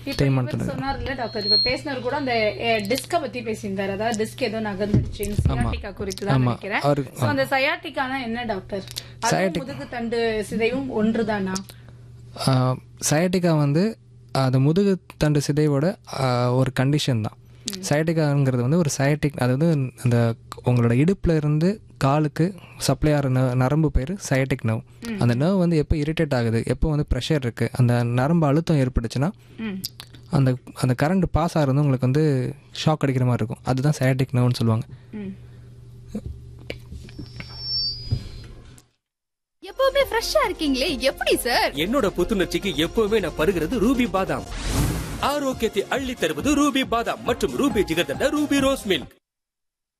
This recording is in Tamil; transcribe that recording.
இப்ப தேய்மானத்தோட இவர் சொன்னார்ல டாக்டர் இப்ப பேசினவர் கூட அந்த டிஸ்க பத்தி பேசியிருந்தாரு அதாவது டிஸ்க் ஏதோ நகர்ந்துருச்சு சயாட்டிகா குறித்து தான் ஆமா. நினைக்கிறேன் அவரு- So, அந்த சயாட்டிக்கானா என்ன டாக்டர் அதுவும் முதுகு தண்டு சிதைவும் ஒன்றுதானா சயட்டிக்கா வந்து அது முதுகு தண்டு சிதைவோட ஆஹ், ஒரு கண்டிஷன் தான் சயட்டிக்காங்கிறது வந்து ஒரு சயட்டிக் அதாவது அந்த உங்களோட இடுப்புல இருந்து காலுக்கு சப்ளை ஆகிற ந நரம்பு பேர் சயட்டிக் நர்வ் அந்த நர்வ் வந்து எப்போ இரிட்டேட் ஆகுது எப்போ வந்து ப்ரெஷர் இருக்குது அந்த நரம்பு அழுத்தம் ஏற்பட்டுச்சுன்னா ம். அந்த அந்த கரண்ட் பாஸ் ஆகிறது உங்களுக்கு வந்து ஷாக் அடிக்கிற மாதிரி இருக்கும் அதுதான் சயட்டிக் நர்வ்னு சொல்லுவாங்க ம். எப்பவுமே ஃப்ரெஷ்ஷா இருக்கீங்களே எப்படி சார் என்னோட புத்துணர்ச்சிக்கு எப்பவுமே நான் பருகிறது ரூபி பாதாம் ஆரோக்கியத்தை அள்ளி தருவது ரூபி பாதாம் மற்றும் Ruby jigarthanda Ruby rose milk